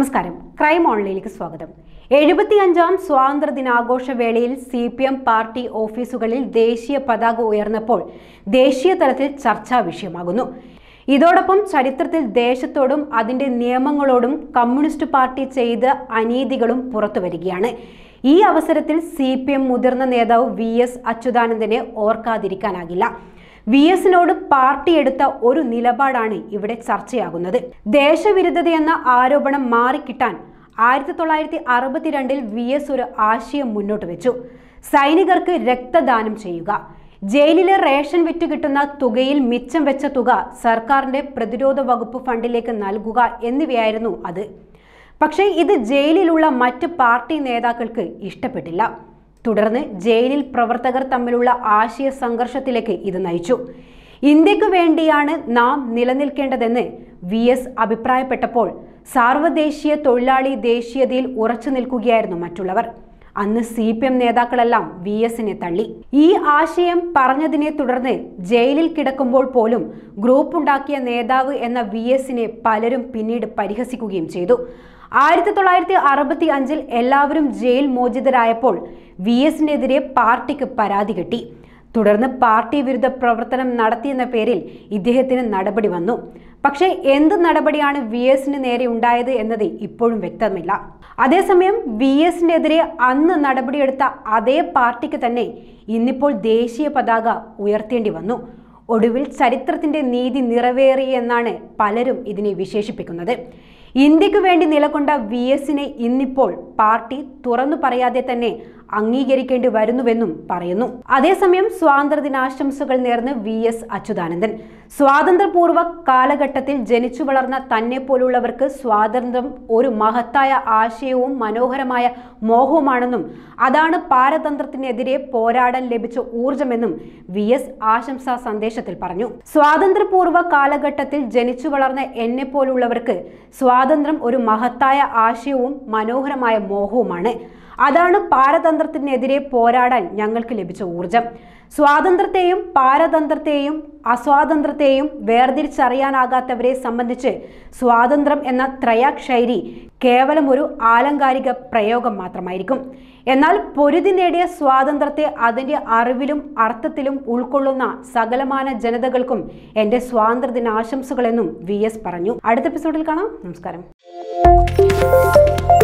നമസ്കാരം ക്രൈം ഓൺലൈനിലേക്ക് സ്വാഗതം എഴുപത്തിയഞ്ചാം സ്വാതന്ത്ര്യ ദിനാഘോഷ വേളയിൽ സി പി എം പാർട്ടി ഓഫീസുകളിൽ ദേശീയ പതാക ഉയർന്നപ്പോൾ ദേശീയ തലത്തിൽ ചർച്ചാ വിഷയമാകുന്നു ഇതോടൊപ്പം ചരിത്രത്തിൽ ദേശത്തോടും അതിന്റെ നിയമങ്ങളോടും കമ്മ്യൂണിസ്റ്റ് പാർട്ടി ചെയ്ത അനീതികളും പുറത്തുവരികയാണ് ഈ അവസരത്തിൽ സി പി എം മുതിർന്ന നേതാവ് വി എസ് അച്യുതാനന്ദനെ ഓർക്കാതിരിക്കാനാകില്ല വി എസിനോട് പാർട്ടി എടുത്ത ഒരു നിലപാടാണ് ഇവിടെ ചർച്ചയാകുന്നത് ദേശവിരുദ്ധതയെന്ന ആരോപണം മാറിക്കിട്ടാൻ ആയിരത്തി തൊള്ളായിരത്തി അറുപത്തിരണ്ടിൽ വി എസ് ഒരു ആശയം മുന്നോട്ട് വെച്ചു സൈനികർക്ക് രക്തദാനം ചെയ്യുക ജയിലിലെ റേഷൻ വിറ്റ് കിട്ടുന്ന തുകയിൽ മിച്ചം വെച്ച തുക സർക്കാരിന്റെ പ്രതിരോധ വകുപ്പ് ഫണ്ടിലേക്ക് നൽകുക എന്നിവയായിരുന്നു അത് പക്ഷേ ഇത് ജയിലിലുള്ള മറ്റ് പാർട്ടി നേതാക്കൾക്ക് ഇഷ്ടപ്പെട്ടില്ല തുടർന്ന് ജയിലിൽ പ്രവർത്തകർ തമ്മിലുള്ള ആശയ സംഘർഷത്തിലേക്ക് ഇത് നയിച്ചു ഇന്ത്യക്ക് വേണ്ടിയാണ് നാം നിലനിൽക്കേണ്ടതെന്ന് വി എസ് അഭിപ്രായപ്പെട്ടപ്പോൾ സാർവദേശീയ തൊഴിലാളി ദേശീയതയിൽ ഉറച്ചു നിൽക്കുകയായിരുന്നു മറ്റുള്ളവർ അന്ന് സി പി എം നേതാക്കളെല്ലാം വി എസിനെ തള്ളി ഈ ആശയം പറഞ്ഞതിനെ തുടർന്ന് ജയിലിൽ കിടക്കുമ്പോൾ പോലും ഗ്രൂപ്പ് ഉണ്ടാക്കിയ നേതാവ് എന്ന വി എസിനെ പലരും പിന്നീട് പരിഹസിക്കുകയും ചെയ്തു ആയിരത്തി തൊള്ളായിരത്തി അറുപത്തി അഞ്ചിൽ എല്ലാവരും ജയിൽ മോചിതരായപ്പോൾ വി എസിനെതിരെ പാർട്ടിക്ക് പരാതി കിട്ടി തുടർന്ന് പാർട്ടി വിരുദ്ധ പ്രവർത്തനം നടത്തിയെന്ന പേരിൽ ഇദ്ദേഹത്തിന് നടപടി വന്നു പക്ഷേ എന്ത് നടപടിയാണ് വി എസിന് നേരെ ഉണ്ടായത് എന്നത് ഇപ്പോഴും വ്യക്തമില്ല അതേസമയം വി എസിനെതിരെ അന്ന് നടപടിയെടുത്ത അതേ പാർട്ടിക്ക് തന്നെ ഇന്നിപ്പോൾ ദേശീയ പതാക ഉയർത്തേണ്ടി വന്നു ഒടുവിൽ ചരിത്രത്തിന്റെ നീതി നിറവേറി എന്നാണ് പലരും ഇതിനെ വിശേഷിപ്പിക്കുന്നത് ഇന്ത്യക്ക് വേണ്ടി നിലകൊണ്ട വി എസിനെ ഇന്നിപ്പോൾ പാർട്ടി തുറന്നു പറയാതെ തന്നെ അംഗീകരിക്കേണ്ടി വരുന്നുവെന്നും പറയുന്നു അതേസമയം സ്വാതന്ത്ര്യ ദിനാശംസകൾ നേർന്ന് വി എസ് അച്യുതാനന്ദൻ സ്വാതന്ത്ര്യപൂർവ്വ കാലഘട്ടത്തിൽ ജനിച്ചു വളർന്ന തന്നെ പോലുള്ളവർക്ക് സ്വാതന്ത്ര്യം ഒരു മഹത്തായ ആശയവും മനോഹരമായ മോഹവുമാണെന്നും അതാണ് പാരതന്ത്രത്തിനെതിരെ പോരാടാൻ ലഭിച്ച ഊർജമെന്നും വി എസ് ആശംസാ സന്ദേശത്തിൽ പറഞ്ഞു സ്വാതന്ത്ര്യപൂർവ്വ കാലഘട്ടത്തിൽ ജനിച്ചു വളർന്ന എന്നെ പോലുള്ളവർക്ക് സ്വാതന്ത്ര്യം ഒരു മഹത്തായ ആശയവും മനോഹരമായ മോഹവുമാണ് അതാണ് പാരതന്ത്രത്തിനെതിരെ പോരാടാൻ ഞങ്ങൾക്ക് ലഭിച്ച ഊർജം സ്വാതന്ത്ര്യത്തെയും പാരതന്ത്രത്തെയും അസ്വാതന്ത്ര്യത്തെയും വേർതിരിച്ചറിയാനാകാത്തവരെ സംബന്ധിച്ച് സ്വാതന്ത്ര്യം എന്ന ത്രയാക്ഷൈരി കേവലം ഒരു ആലങ്കാരിക പ്രയോഗം മാത്രമായിരിക്കും എന്നാൽ പൊരുതി നേടിയ സ്വാതന്ത്ര്യത്തെ അതിൻ്റെ അറിവിലും അർത്ഥത്തിലും ഉൾക്കൊള്ളുന്ന സകലമാന ജനതകൾക്കും എൻ്റെ സ്വാതന്ത്ര്യ ദിനാശംസകളെന്നും വി എസ് പറഞ്ഞു അടുത്ത എപ്പിസോഡിൽ കാണാം നമസ്കാരം